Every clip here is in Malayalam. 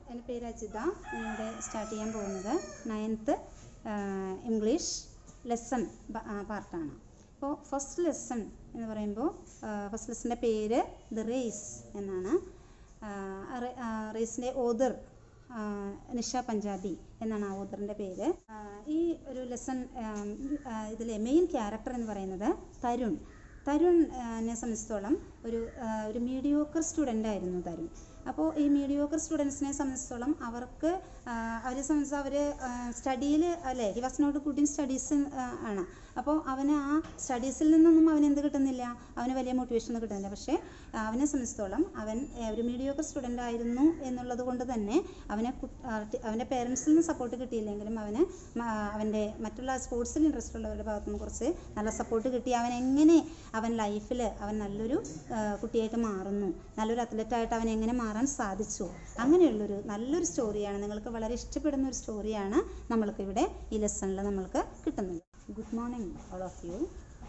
എൻ്റെ പേര് അജിത ഞാനിവിടെ സ്റ്റാർട്ട് ചെയ്യാൻ പോകുന്നത് നയൻത്ത് ഇംഗ്ലീഷ് ലെസൺ പാർട്ടാണ് അപ്പോൾ ഫസ്റ്റ് ലെസൺ എന്ന് പറയുമ്പോൾ ഫസ്റ്റ് ലെസൻ്റെ പേര് ദ റേസ് എന്നാണ് റേസിൻ്റെ ഓദർ നിഷ പഞ്ചാബി എന്നാണ് ആ ഓദറിൻ്റെ പേര് ആ, ഈ ഒരു ലെസൺ ഇതിലെ മെയിൻ ക്യാരക്ടർ എന്ന് പറയുന്നത് തരുൺ തരുൺ ആ, നെ സംബന്ധിച്ചിടത്തോളം ഒരു ആ, ഒരു മീഡിയോക്കർ സ്റ്റുഡൻ്റ് ആയിരുന്നു തരുൺ അപ്പോൾ ഈ മീഡിയോക്കർ സ്റ്റുഡൻസിനെ സംബന്ധിച്ചിടത്തോളം അവർക്ക് ആ, അവരെ സംബന്ധിച്ച് അവർ സ്റ്റഡിയിൽ അല്ലേ he was not good in studies ആണ് അപ്പോൾ അവന് ആ സ്റ്റഡീസിൽ നിന്നൊന്നും അവന് എന്ത് കിട്ടുന്നില്ല അവന് വലിയ മോട്ടിവേഷൻ ഒന്നും കിട്ടുന്നില്ല പക്ഷേ ആ, അവനെ സംബന്ധിച്ചിടത്തോളം അവൻ ഏ, ഒരു മീഡിയോക്കർ സ്റ്റുഡൻ്റ് ആയിരുന്നു എന്നുള്ളത് കൊണ്ട് തന്നെ അവനെ കു- ആ, ടി- അവൻ്റെ പേരൻസിൽ നിന്ന് സപ്പോർട്ട് കിട്ടിയില്ലെങ്കിലും അവന് മ- അവൻ്റെ മറ്റുള്ള സ്പോർട്സിൽ ഇൻട്രസ്റ്റ് ഉള്ളവരുടെ ഭാഗത്തു നിന്ന് കുറച്ച് നല്ല സപ്പോർട്ട് കിട്ടി അവൻ എങ്ങനെ അവൻ ലൈഫിൽ അവൻ നല്ലൊരു ആ, കുട്ടിയായിട്ട് മാറുന്നു നല്ലൊരു അത്ലറ്റായിട്ട് അവൻ എങ്ങനെ മാറാൻ സാധിച്ചു അങ്ങനെയുള്ളൊരു നല്ലൊരു സ്റ്റോറിയാണ് നിങ്ങൾക്ക് വളരെ ഇഷ്ടപ്പെടുന്ന ഒരു സ്റ്റോറിയാണ് നമ്മൾക്ക് ഇവിടെ ഈ ലെസണിൽ നമ്മൾക്ക് കിട്ടുന്നത് good morning all of you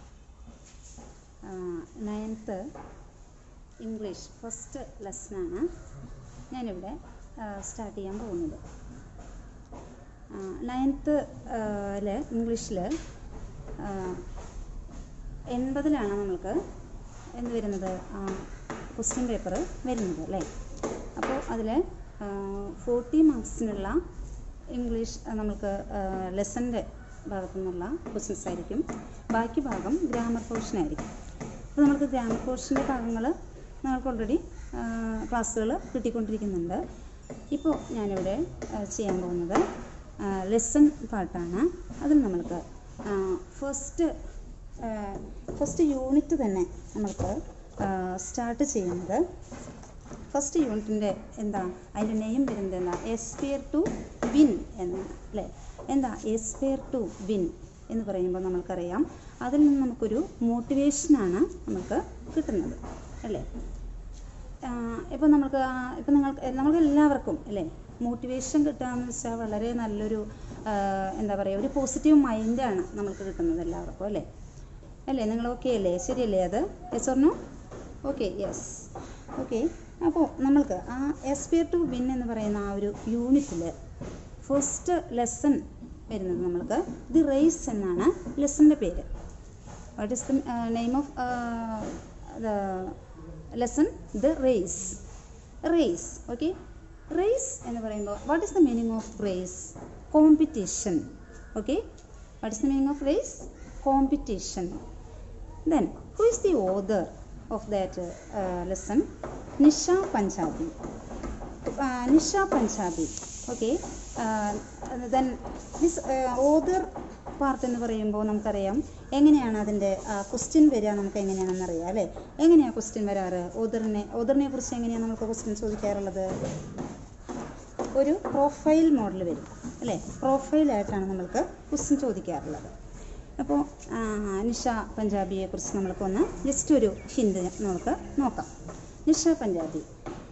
ninth English first ലെസണാണ് ഞാനിവിടെ സ്റ്റാർട്ട് ചെയ്യാൻ പോകുന്നത് നയൻത്ത് ഇംഗ്ലീഷിൽ എൺപതിലാണ് നമ്മൾക്ക് എന്ത് വരുന്നത് ക്വസ്റ്റ്യൻ പേപ്പർ വരുന്നത് അല്ലേ അപ്പോൾ അതിൽ ഫോർട്ടി മാർക്സിനുള്ള ഇംഗ്ലീഷ് ആ, നമുക്ക് ലെസൻ്റെ ഭാഗത്തു നിന്നുള്ള ക്വസ്റ്റ്യൻസ് ആയിരിക്കും ബാക്കി ഭാഗം ഗ്രാമർ പോർഷൻ ആയിരിക്കും അപ്പോൾ നമുക്ക് ഗ്രാമർ പോർഷൻ്റെ ഭാഗങ്ങൾ നമുക്ക് ഓൾറെഡി ക്ലാസ്സുകൾ കിട്ടിക്കൊണ്ടിരിക്കുന്നുണ്ട് ഇപ്പോൾ ഞാനിവിടെ ആ, ചെയ്യാൻ പോകുന്നത് ലെസൺ പാർട്ടാണ് അതിൽ നമ്മൾക്ക് ഫസ്റ്റ് ഫസ്റ്റ് യൂണിറ്റ് തന്നെ നമ്മൾക്ക് സ്റ്റാർട്ട് ചെയ്യുന്നത് ഫസ്റ്റ് യൂണിറ്റിൻ്റെ എന്താ അതിൻ്റെ നെയിം വരുന്നത് എന്താ എസ്പിയർ ടു വിൻ എന്നാണ് അല്ലേ എന്താ എസ്പിയർ ടു വിൻ എന്ന് പറയുമ്പോൾ നമുക്കറിയാം അതിൽ നിന്ന് നമുക്കൊരു മോട്ടിവേഷനാണ് നമുക്ക് കിട്ടുന്നത് അല്ലേ ഇപ്പോൾ നമുക്ക് ഇപ്പം നിങ്ങൾക്ക് നമുക്ക് എല്ലാവർക്കും അല്ലേ മോട്ടിവേഷൻ കിട്ടുകയെന്ന് വെച്ചാൽ വളരെ നല്ലൊരു ആ, എന്താ പറയുക ഒരു പോസിറ്റീവ് മൈൻഡാണ് നമുക്ക് കിട്ടുന്നത് എല്ലാവർക്കും അല്ലേ അല്ലേ നിങ്ങൾ ഓക്കെ അല്ലേ ശരിയല്ലേ അത് yes or no okay yes okay അപ്പോൾ നമ്മൾക്ക് ആ എസ്പിയർ ടു വിൻ എന്ന് പറയുന്ന ആ ഒരു യൂണിറ്റിൽ ഫസ്റ്റ് ലെസൺ വരുന്നത് നമ്മൾക്ക് ദി റേസ് എന്നാണ് ലെസൻ്റെ പേര് what is the name of the lesson the race race okay race എന്ന് പറയുമ്പോൾ what is the meaning of race competition okay what is the meaning of race competition then who is the author of that uh, lesson nisha panjabi uh, nisha panjabi okay uh, then this uh, author part എന്ന് പറയുമ്പോൾ നമുക്കറിയാം എങ്ങനെയാണ് അതിൻ്റെ ക്വസ്റ്റ്യൻ വരിക നമുക്ക് എങ്ങനെയാണെന്ന് അറിയാം അല്ലേ എങ്ങനെയാണ് ക്വസ്റ്റ്യൻ വരാറ് ഓദറിനെ ഓദറിനെ കുറിച്ച് എങ്ങനെയാണ് നമുക്ക് ക്വസ്റ്റ്യൻ ചോദിക്കാറുള്ളത് ഒരു പ്രൊഫൈൽ മോഡൽ വരും അല്ലേ പ്രൊഫൈലായിട്ടാണ് നമ്മൾക്ക് ക്വസ്റ്റ്യൻ ചോദിക്കാറുള്ളത് അപ്പോൾ നിഷ പഞ്ചാബിയെ കുറിച്ച് നമ്മൾക്കൊന്ന് ജസ്റ്റ് ഒരു ഹിന്ദി നമുക്ക് നോക്കാം Nisha Punjabi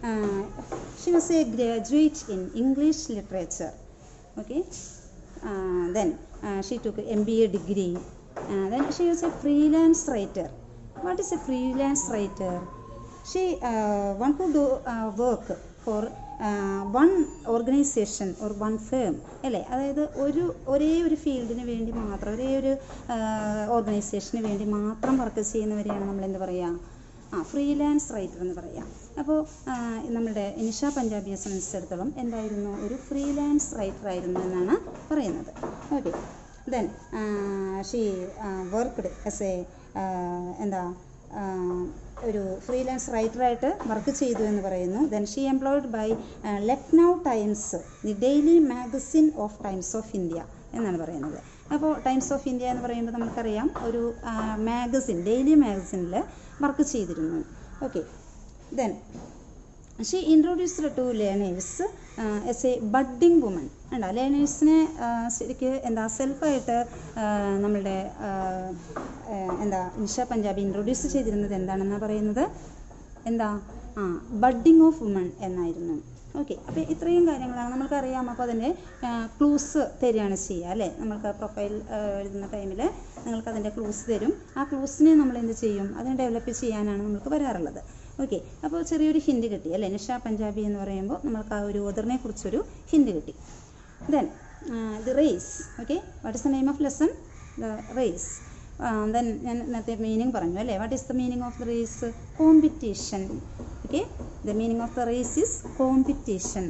she was a graduate in English literature okay then she took M B A degree then she was a freelance writer what is a freelance writer she want to do work for one organisation or one firm അല്ലേ അതായത് ഒരു ഒരേ ഒരു ഫീൽഡിന് വേണ്ടി മാത്രം ഒരേ ഒരു ഓർഗനൈസേഷന് വേണ്ടി മാത്രം വർക്ക് ചെയ്യുന്നവരെയാണ് നമ്മൾ എന്ത് പറയുക ആ ഫ്രീലാൻസ് റൈറ്റർ എന്ന് പറയാം അപ്പോൾ നമ്മുടെ നിഷ പഞ്ചാബിയെ സംബന്ധിച്ചിടത്തോളം എന്തായിരുന്നു ഒരു ഫ്രീലാൻസ് റൈറ്റർ ആയിരുന്നു എന്നാണ് പറയുന്നത് okay then she worked as a എന്താ ആ, ഒരു ഫ്രീലാൻസ് റൈറ്ററായിട്ട് വർക്ക് ചെയ്തു എന്ന് പറയുന്നു then she employed by Lucknow Times the daily magazine of Times of India എന്നാണ് പറയുന്നത് അപ്പോൾ ടൈംസ് ഓഫ് ഇന്ത്യ എന്ന് പറയുമ്പോൾ നമുക്കറിയാം ഒരു മാഗസിൻ ഡെയിലി മാഗസിനിൽ വർക്ക് ചെയ്തിരുന്നു okay then she introduced to learners as a budding woman ഉണ്ടോ ലേണേഴ്സിനെ ശരിക്ക് എന്താ സെൽഫായിട്ട് നമ്മളുടെ ആ, ആ, എന്താ നിഷ പഞ്ചാബി ഇൻട്രൊഡ്യൂസ് ചെയ്തിരുന്നത് എന്താണെന്നാണ് പറയുന്നത് എന്താ ആ ബഡ്ഡിങ് ഓഫ് വുമൺ എന്നായിരുന്നു ഓക്കെ അപ്പോൾ ഇത്രയും കാര്യങ്ങളാണ് നമുക്കറിയാം അപ്പോൾ അതിൻ്റെ ക്ലൂസ് തരികയാണ് ചെയ്യുക അല്ലേ നമ്മൾക്ക് പ്രൊഫൈൽ എഴുതുന്ന ടൈമിൽ നിങ്ങൾക്ക് അതിൻ്റെ ക്ലൂസ് തരും ആ ക്ലൂസിനെ നമ്മൾ എന്ത് ചെയ്യും അതിനെ ഡെവലപ്പ് ചെയ്യാനാണ് നമുക്ക് വരാറുള്ളത് ഓക്കെ അപ്പോൾ ചെറിയൊരു ഹിൻഡ് കിട്ടി അല്ലേ നിഷ പഞ്ചാബി എന്ന് പറയുമ്പോൾ നമ്മൾക്ക് ആ ഒരു ഓദറിനെ കുറിച്ചൊരു ഹിൻഡ് കിട്ടി then the race okay what is the name of lesson the race then ഞാൻ നേരത്തെ മീനിങ് പറഞ്ഞു അല്ലേ what is the meaning of the race competition okay the meaning of the race is competition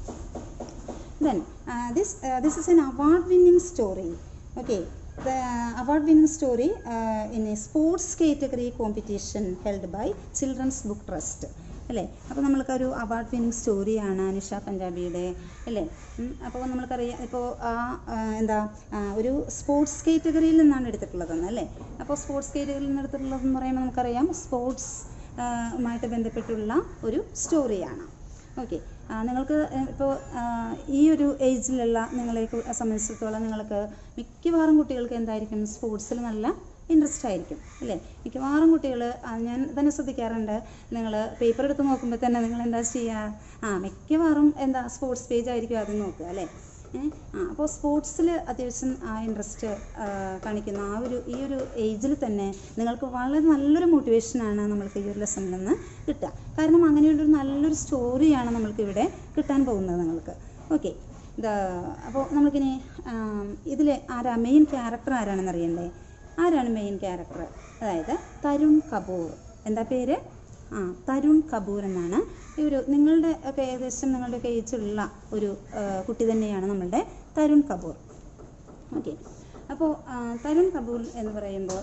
then uh, this uh, this is an award winning story okay the award winning story uh, in a sports category competition held by children's book trust അല്ലേ അപ്പോൾ നമ്മൾക്കൊരു അവാർഡ് വിന്നിങ് സ്റ്റോറിയാണ് നിഷ പഞ്ചാബിയുടെ അല്ലേ ഉം, അപ്പോൾ നമ്മൾക്കറിയാം ഇപ്പോൾ ആ ആ, എന്താ ആ, ഒരു സ്പോർട്സ് കാറ്റഗറിയിൽ നിന്നാണ് എടുത്തിട്ടുള്ളതെന്ന് അല്ലേ അപ്പോൾ സ്പോർട്സ് കാറ്റഗറിയിൽ നിന്ന് എടുത്തിട്ടുള്ളതെന്ന് പറയുമ്പോൾ നമുക്കറിയാം സ്പോർട്സ് മായിട്ട് ബന്ധപ്പെട്ടുള്ള ഒരു സ്റ്റോറിയാണ് ഓക്കെ നിങ്ങൾക്ക് ഇപ്പോൾ ഈ ഒരു ഏജിലുള്ള നിങ്ങളെ കു- സംബന്ധിച്ചിടത്തോളം നിങ്ങൾക്ക് മിക്കവാറും കുട്ടികൾക്ക് എന്തായിരിക്കും സ്പോർട്സിൽ നല്ല ഇൻട്രസ്റ്റ് ആയിരിക്കും അല്ലേ മിക്കവാറും കുട്ടികൾ ഞാൻ തന്നെ ശ്രദ്ധിക്കാറുണ്ട് നിങ്ങൾ പേപ്പർ എടുത്ത് നോക്കുമ്പോൾ തന്നെ നിങ്ങൾ എന്താ ചെയ്യുക ആ മിക്കവാറും എന്താ സ്പോർട്സ് പേജ് ആയിരിക്കും ആദ്യം നോക്കുക അല്ലേ ഏ? ആ അപ്പോൾ സ്പോർട്സിൽ അത്യാവശ്യം ആ ഇൻട്രസ്റ്റ് കാണിക്കുന്ന ആ ഒരു ഈ ഒരു ഏജിൽ തന്നെ നിങ്ങൾക്ക് വളരെ നല്ലൊരു മോട്ടിവേഷനാണ് നമ്മൾക്ക് ഈ ഒരു ലെസണിൽ നിന്ന് കിട്ടുക കാരണം അങ്ങനെയുള്ളൊരു നല്ലൊരു സ്റ്റോറിയാണ് നമ്മൾക്ക് ഇവിടെ കിട്ടാൻ പോകുന്നത് നിങ്ങൾക്ക് ഓക്കെ ഇത് അപ്പോൾ നമുക്കിനി ഇതിൽ ആരാ മെയിൻ ക്യാരക്ടർ ആരാണെന്ന് അറിയണ്ടേ ആരാണ് മെയിൻ ക്യാരക്ടർ അതായത് തരുൺ കപൂർ എന്താ പേര് ആ തരുൺ കപൂർ എന്നാണ് ഈ ഒരു നിങ്ങളുടെ ഒക്കെ ഏകദേശം നിങ്ങളുടെ ഒക്കെ ഏജുള്ള ഒരു ആ, കുട്ടി തന്നെയാണ് നമ്മളുടെ തരുൺ കപൂർ ഓക്കെ അപ്പോൾ തരുൺ കപൂർ എന്ന് പറയുമ്പോൾ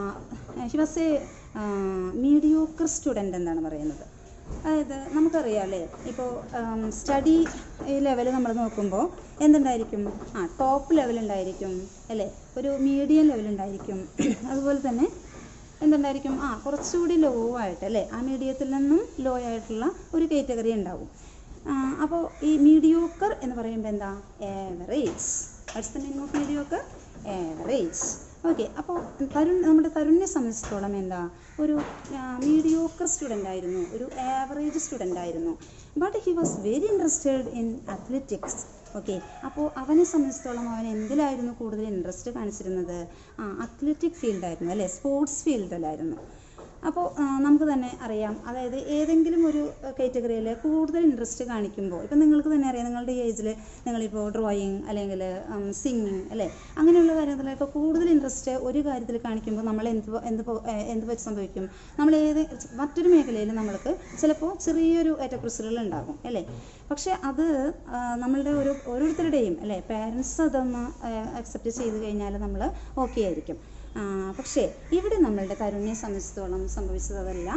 he was a mediocre student എന്നാണ് പറയുന്നത് അതായത് നമുക്കറിയാം അല്ലേ ഇപ്പോൾ സ്റ്റഡി ലെവൽ നമ്മൾ നോക്കുമ്പോൾ എന്തുണ്ടായിരിക്കും ആ ടോപ്പ് ലെവൽ ഉണ്ടായിരിക്കും അല്ലേ ഒരു മീഡിയം ലെവൽ ഉണ്ടായിരിക്കും അതുപോലെ തന്നെ എന്തുണ്ടായിരിക്കും ആ കുറച്ചുകൂടി ലോ ആയിട്ട് അല്ലേ ആ മീഡിയത്തിൽ നിന്നും ലോ ആയിട്ടുള്ള ഒരു കാറ്റഗറി ഉണ്ടാവും അപ്പോൾ ഈ മീഡിയോക്കർ എന്ന് പറയുമ്പോൾ എന്താ average what's the meaning of mediocre average okay അപ്പോൾ തരുൺ നമ്മുടെ തരുണിനെ സംബന്ധിച്ചിടത്തോളം എന്താ ഒരു മീഡിയോക്കർ സ്റ്റുഡൻ്റ് ആയിരുന്നു ഒരു ആവറേജ് സ്റ്റുഡൻ്റ് ആയിരുന്നു but he was very interested in athletics okay അപ്പോൾ അവനെ സംബന്ധിച്ചിടത്തോളം അവൻ എന്തിലായിരുന്നു കൂടുതൽ ഇൻട്രസ്റ്റ് കാണിച്ചിരുന്നത് ആ അത്ലറ്റിക് ഫീൽഡായിരുന്നു അല്ലേ സ്പോർട്സ് ഫീൽഡിലായിരുന്നു അപ്പോൾ ആ, നമുക്ക് തന്നെ അറിയാം അതായത് ഏതെങ്കിലും ഒരു കാറ്റഗറിയിൽ കൂടുതൽ ഇൻട്രസ്റ്റ് കാണിക്കുമ്പോൾ ഇപ്പം നിങ്ങൾക്ക് തന്നെ അറിയാം നിങ്ങളുടെ ഏജിൽ നിങ്ങളിപ്പോൾ ഡ്രോയിങ് അല്ലെങ്കിൽ സിംഗിങ് അല്ലേ അങ്ങനെയുള്ള കാര്യത്തിലൊക്കെ കൂടുതൽ ഇൻട്രസ്റ്റ് ഒരു കാര്യത്തിൽ കാണിക്കുമ്പോൾ നമ്മൾ എന്ത് പ- എന്ത് പോ- ഏ, എന്ത് പറ്റി സംഭവിക്കും നമ്മൾ ഏത് മറ്റൊരു മേഖലയിൽ നമ്മൾക്ക് ചിലപ്പോൾ ചെറിയൊരു ഏറ്റക്കുറിച്ചിലുകൾ ഉണ്ടാകും അല്ലേ പക്ഷേ അത് ആ, നമ്മളുടെ ഒരു ഓരോരുത്തരുടെയും അല്ലേ പാരൻസ് അതൊന്ന് അക്സെപ്റ്റ് ചെയ്ത് കഴിഞ്ഞാൽ നമ്മൾ ഓക്കെ ആയിരിക്കും ആ, പക്ഷേ ഇവിടെ നമ്മളുടെ തരുണിനെ സംബന്ധിച്ചിടത്തോളം സംഭവിച്ചത് അതല്ല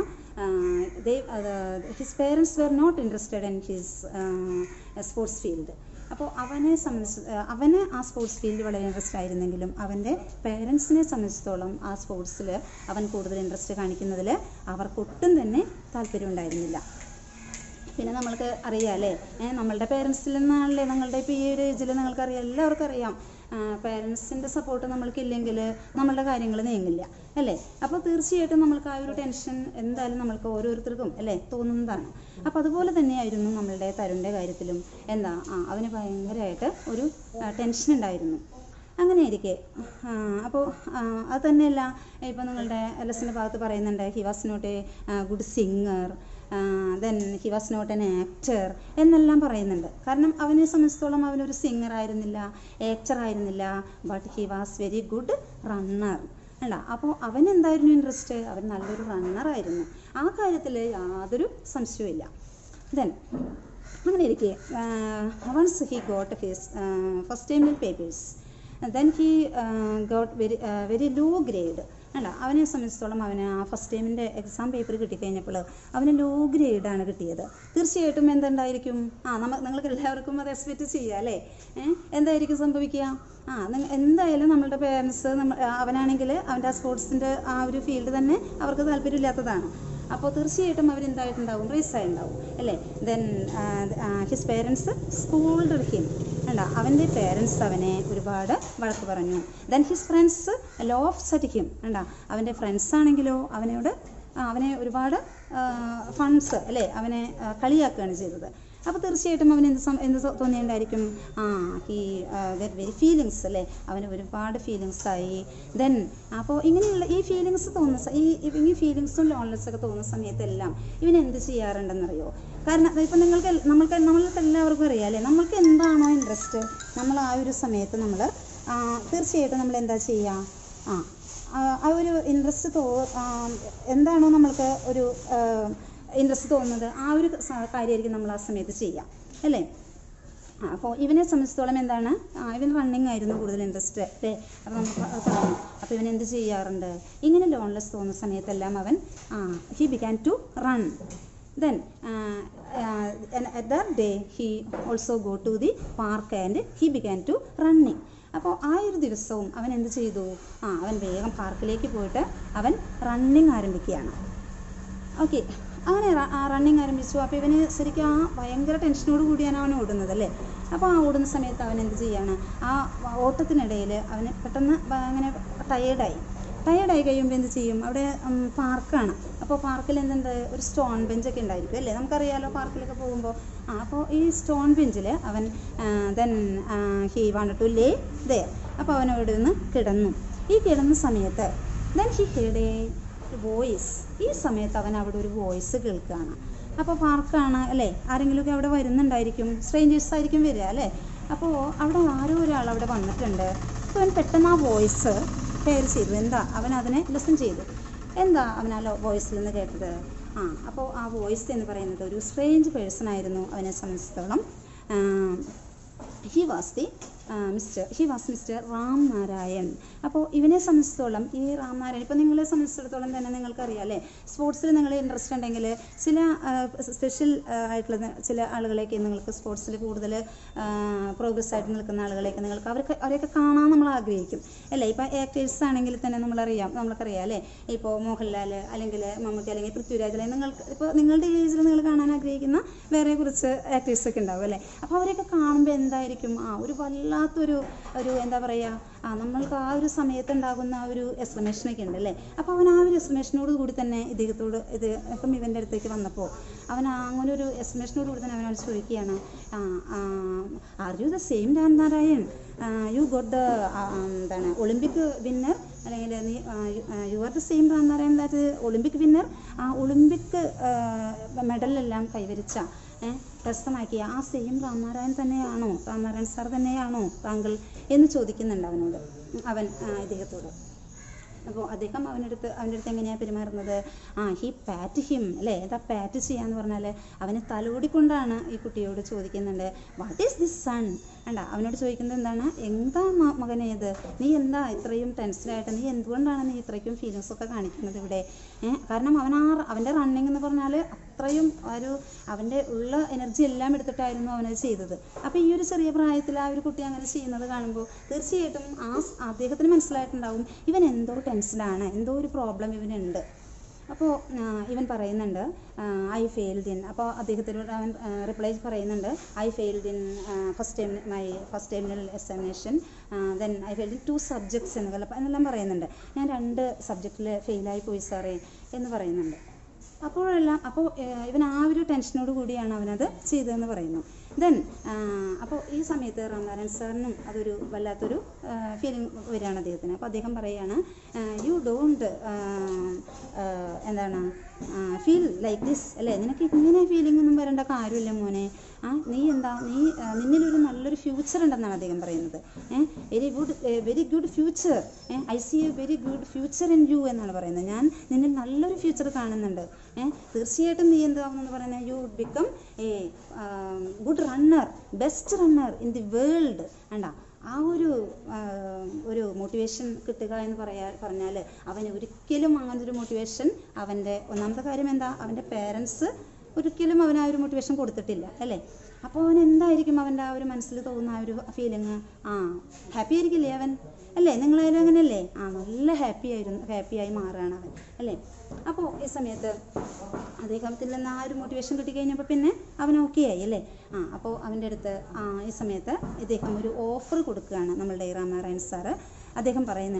his parents were not interested in his sports field അപ്പോൾ അവനെ സംബന്ധിച്ച് ആ, അവന് ആ സ്പോർട്സ് ഫീൽഡ് വളരെ ഇൻട്രസ്റ്റ് ആയിരുന്നെങ്കിലും അവൻ്റെ പേരൻസിനെ സംബന്ധിച്ചിടത്തോളം ആ സ്പോർട്സിൽ അവൻ കൂടുതൽ ഇൻട്രസ്റ്റ് കാണിക്കുന്നതിൽ അവർക്കൊട്ടും തന്നെ താല്പര്യം ഉണ്ടായിരുന്നില്ല പിന്നെ നമ്മൾക്ക് അറിയാം അല്ലേ ഏഹ് നമ്മളുടെ പേരൻസിൽ നിന്നാണല്ലേ നമ്മളുടെ ഇപ്പോൾ ഈ ഒരു ഏജിൽ നിങ്ങൾക്കറിയാം എല്ലാവർക്കും അറിയാം പേരൻസിൻ്റെ സപ്പോർട്ട് നമ്മൾക്കില്ലെങ്കിൽ നമ്മളുടെ കാര്യങ്ങൾ നീങ്ങില്ല അല്ലേ അപ്പോൾ തീർച്ചയായിട്ടും നമ്മൾക്ക് ആ ഒരു ടെൻഷൻ എന്തായാലും നമ്മൾക്ക് ഓരോരുത്തർക്കും അല്ലേ തോന്നുന്നതാണ് അപ്പോൾ അതുപോലെ തന്നെയായിരുന്നു നമ്മളുടെ തരുണിൻ്റെ കാര്യത്തിലും എന്താ ആ അവന് ഭയങ്കരമായിട്ട് ഒരു ടെൻഷൻ ഉണ്ടായിരുന്നു അങ്ങനെ ഇരിക്കെ അപ്പോൾ അത് തന്നെയല്ല ഇപ്പോൾ നിങ്ങളുടെ ലെസൻ്റെ ഭാഗത്ത് പറയുന്നുണ്ട് he was not a good singer then he was not an actor എന്നെല്ലാം പറയുന്നുണ്ട് കാരണം അവനെ സംബന്ധിച്ചിടത്തോളം അവനൊരു സിംഗർ ആയിരുന്നില്ല ആക്ടർ ആയിരുന്നില്ല but he was very good runner അല്ല അപ്പോൾ അവൻ എന്തായിരുന്നു ഇൻട്രസ്റ്റ് അവൻ നല്ലൊരു റണ്ണറായിരുന്നു ആ കാര്യത്തിൽ യാതൊരു സംശയവുമില്ല ദെൻ അങ്ങനെ ഇരിക്കെ once he got his first ടൈമിൽ papers then he got very very low grade അല്ല അവനെ സംബന്ധിച്ചിടത്തോളം അവന് ആ ഫസ്റ്റ് ടൈമിൻ്റെ എക്സാം പേപ്പർ കിട്ടിക്കഴിഞ്ഞപ്പോൾ അവന് ലോ ഗ്രേഡാണ് കിട്ടിയത് തീർച്ചയായിട്ടും എന്തുണ്ടായിരിക്കും ആ നമ്മ നിങ്ങൾക്ക് എല്ലാവർക്കും അത് എക്സ്പെക്റ്റ് ചെയ്യാം അല്ലേ ഏഹ് എന്തായിരിക്കും സംഭവിക്കുക ആ നിങ്ങ- എന്തായാലും നമ്മളുടെ പേരൻസ് നമ്മ അവനാണെങ്കിൽ അവൻ്റെ ആ സ്പോർട്സിൻ്റെ ആ ഒരു ഫീൽഡ് തന്നെ അവർക്ക് താല്പര്യമില്ലാത്തതാണ് അപ്പോൾ തീർച്ചയായിട്ടും അവരെന്തായിട്ടുണ്ടാവും റേസായിട്ടുണ്ടാവും അല്ലേ then his parents scolded him അല്ല അവൻ്റെ പേരൻസ് അവനെ ഒരുപാട് വഴക്ക് പറഞ്ഞു then his friends laughs at him അല്ല അവൻ്റെ ഫ്രണ്ട്സ് ആണെങ്കിലോ അവനോട് ആ, അവനെ ഒരുപാട് ഫണ്ട്സ് അല്ലേ അവനെ ആ, കളിയാക്കുകയാണ് ചെയ്തത് അപ്പോൾ തീർച്ചയായിട്ടും അവന് എന്ത് സം- എന്ത് തോ- തോന്നിയിട്ടുണ്ടായിരിക്കും ആ ഹി ഗെറ്റ് വെരി ഫീലിങ്സ് അല്ലേ അവന് ഒരുപാട് ഫീലിങ്സ് ആയി ദെൻ അപ്പോൾ ഇങ്ങനെയുള്ള ഈ ഫീലിങ്സ് തോന്നുന്ന സ- ഈ ഈ- ഈ ഫീലിങ്സും ലോൺലെസ് ഒക്കെ തോന്നുന്ന സമയത്തെല്ലാം ഇവൻ എന്ത് ചെയ്യാറുണ്ടെന്നറിയോ കാരണം ഇപ്പം നിങ്ങൾക്ക് എൽ- നമ്മൾക്ക് നമ്മൾക്ക് എല്ലാവർക്കും അറിയാം അല്ലേ നമ്മൾക്ക് എന്താണോ ഇൻട്രസ്റ്റ് നമ്മൾ ആ ഒരു സമയത്ത് നമ്മൾ തീർച്ചയായിട്ടും നമ്മൾ എന്താ ചെയ്യുക ആ ആ ആ ഒരു ഇൻട്രസ്റ്റ് തോ ആ, എന്താണോ നമ്മൾക്ക് ഒരു ഇൻട്രസ്റ്റ് തോന്നുന്നത് ആ ഒരു സ- കാര്യമായിരിക്കും നമ്മൾ ആ സമയത്ത് ചെയ്യുക അല്ലേ ആ, അപ്പോൾ ഇവനെ സംബന്ധിച്ചിടത്തോളം എന്താണ് ആ, ഇവൻ റണ്ണിങ് ആയിരുന്നു കൂടുതൽ ഇൻട്രസ്റ്റ് അല്ലേ അപ്പോൾ നമുക്ക് അത് പറഞ്ഞു അപ്പോൾ ഇവൻ എന്ത് ചെയ്യാറുണ്ട് ഇങ്ങനെ ലോൺലെസ് തോന്നുന്ന സമയത്തെല്ലാം അവൻ he began to run then that day he also go to the park and he began to running അപ്പോൾ ആ ഒരു ദിവസവും അവൻ എന്ത് ചെയ്തു ആ അവൻ വേഗം പാർക്കിലേക്ക് പോയിട്ട് അവൻ റണ്ണിങ് ആരംഭിക്കുകയാണ് ഓക്കെ അങ്ങനെ റണ്ണിങ് ആരംഭിച്ചു അപ്പോൾ ഇവന് ശരിക്കും ആ ഭയങ്കര ടെൻഷനോട് കൂടിയാണ് അവൻ ഓടുന്നത് അല്ലേ അപ്പോൾ ആ ഓടുന്ന സമയത്ത് അവൻ എന്ത് ചെയ്യാണ് ആ ഓട്ടത്തിനിടയിൽ അവന് പെട്ടെന്ന് ഭ- അങ്ങനെ ടയേർഡായി ടയേർഡായി കഴിയുമ്പോൾ എന്ത് ചെയ്യും അവിടെ ഉം, പാർക്കാണ് അപ്പോൾ പാർക്കിൽ എന്തുണ്ട് ഒരു സ്റ്റോൺ ബെഞ്ചൊക്കെ ഉണ്ടായിരിക്കും അല്ലേ നമുക്കറിയാലോ പാർക്കിലൊക്കെ പോകുമ്പോൾ ആ അപ്പോൾ ഈ സ്റ്റോൺ ബെഞ്ചിൽ അവൻ then he want to lay there അപ്പോൾ അവൻ അവിടെ നിന്ന് കിടന്നു ഈ കിടന്ന സമയത്ത് then he heard a voice ഈ സമയത്ത് അവൻ അവിടെ ഒരു വോയിസ് കേൾക്കുകയാണ് അപ്പോൾ പാർക്കാണ് അല്ലേ ആരെങ്കിലുമൊക്കെ അവിടെ വരുന്നുണ്ടായിരിക്കും സ്ട്രേഞ്ചേഴ്സ് ആയിരിക്കും വരിക അല്ലേ അപ്പോൾ അവിടെ ആരോ ഒരാൾ അവിടെ വന്നിട്ടുണ്ട് അപ്പോൾ അവൻ പെട്ടെന്ന് ആ വോയിസ് കെയർ ചെയ്തു എന്താ അവൻ അതിനെ ലിസൺ ചെയ്തു എന്താ അവൻ ആ വോയിസിൽ നിന്ന് കേട്ടത് ആ അപ്പോൾ ആ വോയിസ് എന്ന് പറയുന്നത് ഒരു സ്ട്രേഞ്ച് പേഴ്സൺ ആയിരുന്നു അവനെ സംബന്ധിച്ചിടത്തോളം he was the mister he was mister Ram Narayan അപ്പോൾ ഇവനെ സംബന്ധിച്ചിടത്തോളം ഈ റാം നാരായൺ ഇപ്പോൾ നിങ്ങളെ സംബന്ധിച്ചിടത്തോളം തന്നെ നിങ്ങൾക്കറിയാം അല്ലേ സ്പോർട്സിൽ നിങ്ങൾ ഇൻട്രസ്റ്റ് ഉണ്ടെങ്കിൽ ചില സ്പെഷ്യൽ ആയിട്ടുള്ള ചില ആളുകളെയൊക്കെ നിങ്ങൾക്ക് സ്പോർട്സിൽ കൂടുതൽ പ്രോഗ്രസ് ആയിട്ട് നിൽക്കുന്ന ആളുകളെയൊക്കെ നിങ്ങൾക്ക് അവർക്ക് അവരെയൊക്കെ കാണാൻ നമ്മൾ ആഗ്രഹിക്കും അല്ലേ ഇപ്പോൾ ആക്ടേഴ്സ് ആണെങ്കിൽ തന്നെ നമ്മളറിയാം നമ്മൾക്കറിയാം അല്ലേ ഇപ്പോൾ മോഹൻലാൽ അല്ലെങ്കിൽ മമ്മൂട്ടി അല്ലെങ്കിൽ പൃഥ്വിരാജ് അല്ലെങ്കിൽ നിങ്ങൾക്ക് ഇപ്പോൾ നിങ്ങളുടെ ഏജിൽ നിങ്ങൾ കാണാൻ ആഗ്രഹിക്കുന്ന വേറെ കുറച്ച് ആക്ടേഴ്സ് ഒക്കെ ഉണ്ടാവും അല്ലേ അപ്പോൾ അവരെയൊക്കെ കാണുമ്പോൾ എന്തായിരിക്കും ആ ഒരു വല്ലാത്തൊരു ഒരു എന്താ പറയുക ആ നമ്മൾക്ക് ആ ഒരു സമയത്ത് ഉണ്ടാകുന്ന ആ ഒരു എക്സ്പ്ലനേഷനൊക്കെ ഉണ്ട് അല്ലേ അപ്പോൾ അവൻ ആ ഒരു എക്സ്പ്ലനേഷനോട് കൂടി തന്നെ ഇദ്ദേഹത്തോട് ഇത് ഇപ്പം ഇവൻ്റെ അടുത്തേക്ക് വന്നപ്പോൾ അവൻ ആ അങ്ങനെ ഒരു എക്സ്പ്ലനേഷനോട് കൂടി തന്നെ അവനോട് ചോദിക്കുകയാണ് ആർ യു ദ സെയിം ഡാൻ നാരായൺ യു ഗോട്ട് ദ എന്താണ് ഒളിമ്പിക് വിന്നർ അല്ലെങ്കിൽ നീ you are the same Ram Narayan that Olympic winner ആ ഒളിമ്പിക് മെഡലെല്ലാം കൈവരിച്ച ഏ, കരസ്ഥമാക്കിയ ആ സെയിം രാമനാരായൺ തന്നെയാണോ രാമനാരായൺ സാർ തന്നെയാണോ താങ്കൾ എന്ന് ചോദിക്കുന്നുണ്ട് അവനോട് അവൻ ആ, ഇദ്ദേഹത്തോട് അപ്പോൾ അദ്ദേഹം അവനടുത്ത് അവൻ്റെ അടുത്ത് എങ്ങനെയാണ് പെരുമാറുന്നത് ആ ഹി പാറ്റ് ഹിം അല്ലേ എന്താ പാറ്റ് ചെയ്യാന്ന് പറഞ്ഞാൽ അവനെ തലോടിക്കൊണ്ടാണ് ഈ കുട്ടിയോട് ചോദിക്കുന്നുണ്ട് വാട്ട് ഈസ് ദിസ് സൺ വേണ്ട അവനോട് ചോദിക്കുന്നത് എന്താണ് എന്താ മ- മകനെ ഇത് നീ എന്താ ഇത്രയും ടെൻഷനായിട്ട് നീ എന്തുകൊണ്ടാണ് നീ ഇത്രയ്ക്കും ഫീലിങ്സ് ഒക്കെ കാണിക്കുന്നത് ഇവിടെ ഏ കാരണം അവൻ ആ അവൻ്റെ റണ്ണിങ് എന്ന് പറഞ്ഞാൽ അത്രയും ഒരു അവൻ്റെ ഉള്ള എനർജി എല്ലാം എടുത്തിട്ടായിരുന്നു അവനത് ചെയ്തത് അപ്പോൾ ഈ ഒരു ചെറിയ പ്രായത്തിൽ ആ ഒരു കുട്ടി അങ്ങനെ ചെയ്യുന്നത് കാണുമ്പോൾ തീർച്ചയായിട്ടും ആ സ് അദ്ദേഹത്തിന് മനസ്സിലായിട്ടുണ്ടാവും ഇവൻ എന്തോ ടെൻഷനാണ് എന്തോ ഒരു പ്രോബ്ലം ഇവനുണ്ട് അപ്പോൾ ഇവൻ പറയുന്നുണ്ട് ഐ ഫെയിൽഡ് ഇൻ അപ്പോൾ അദ്ദേഹത്തിനോട് അവൻ റിപ്ലൈ പറയുന്നുണ്ട് I failed in first time my first terminal examination then I failed in two subjects എന്നൊക്കെ എന്നെല്ലാം പറയുന്നുണ്ട് ഞാൻ രണ്ട് സബ്ജക്റ്റിൽ ഫെയിലായി പോയി സാറേ എന്ന് പറയുന്നുണ്ട് അപ്പോഴെല്ലാം അപ്പോൾ ഏഹ്, ഇവൻ ആ ഒരു ടെൻഷനോട് കൂടിയാണ് അവനത് ചെയ്തതെന്ന് പറയുന്നു ദെൻ അപ്പോൾ ഈ സമയത്ത് റാംനാരായൺ സാറിനും അതൊരു വല്ലാത്തൊരു ഫീലിംഗ് വരികയാണ് അദ്ദേഹത്തിന് അപ്പോൾ അദ്ദേഹം പറയുകയാണ് യു ഡോണ്ട് എന്താണ് ഫീൽ ലൈക്ക് ദിസ് അല്ലേ നിനക്ക് ഇങ്ങനെ ഫീലിംഗ് ഒന്നും വരേണ്ട കാര്യമില്ല മോനെ ആ നീ എന്താ നീ ആ, നിന്നിലൊരു നല്ലൊരു ഫ്യൂച്ചർ ഉണ്ടെന്നാണ് അദ്ദേഹം പറയുന്നത് ഏഹ് very good very good future I see a very good future in you എന്നാണ് പറയുന്നത് ഞാൻ നിന്നിൽ നല്ലൊരു ഫ്യൂച്ചർ കാണുന്നുണ്ട് ഏഹ് തീർച്ചയായിട്ടും നീ എന്താവുമെന്ന് പറയുന്നത് you would become a good runner best runner in the world വേണ്ട ആ ഒരു ആ, ഒരു മോട്ടിവേഷൻ കിട്ടുക എന്ന് പറയാ പറഞ്ഞാൽ അവന് ഒരിക്കലും അങ്ങനത്തെ ഒരു മോട്ടിവേഷൻ അവൻ്റെ ഒന്നാമത്തെ കാര്യം എന്താ അവൻ്റെ പേരൻസ് ഒരിക്കലും അവന് ആ ഒരു മോട്ടിവേഷൻ കൊടുത്തിട്ടില്ല അല്ലേ അപ്പോൾ അവൻ എന്തായിരിക്കും അവൻ്റെ ആ ഒരു മനസ്സിൽ തോന്നുന്ന ആ ഒരു ഫീലിങ് ആ ഹാപ്പി ആയിരിക്കില്ലേ അവൻ അല്ലേ നിങ്ങളായാലും അങ്ങനെയല്ലേ ആ നല്ല ഹാപ്പി ആയിരുന്നു ഹാപ്പിയായി മാറുകയാണ് അവൻ അല്ലേ അപ്പോൾ ഈ സമയത്ത് അദ്ദേഹത്തിൽ നിന്ന് ആ ഒരു മോട്ടിവേഷൻ കിട്ടിക്കഴിഞ്ഞപ്പോൾ പിന്നെ അവൻ ഓക്കെ ആയി അല്ലേ ആ അപ്പോൾ അവൻ്റെ അടുത്ത് ആ ഈ സമയത്ത് ഇദ്ദേഹം ഒരു ഓഫർ കൊടുക്കുകയാണ് നമ്മളുടെ ഈ രാമനാരായൺ സാറ് അദ്ദേഹം പറയുന്നുണ്ട്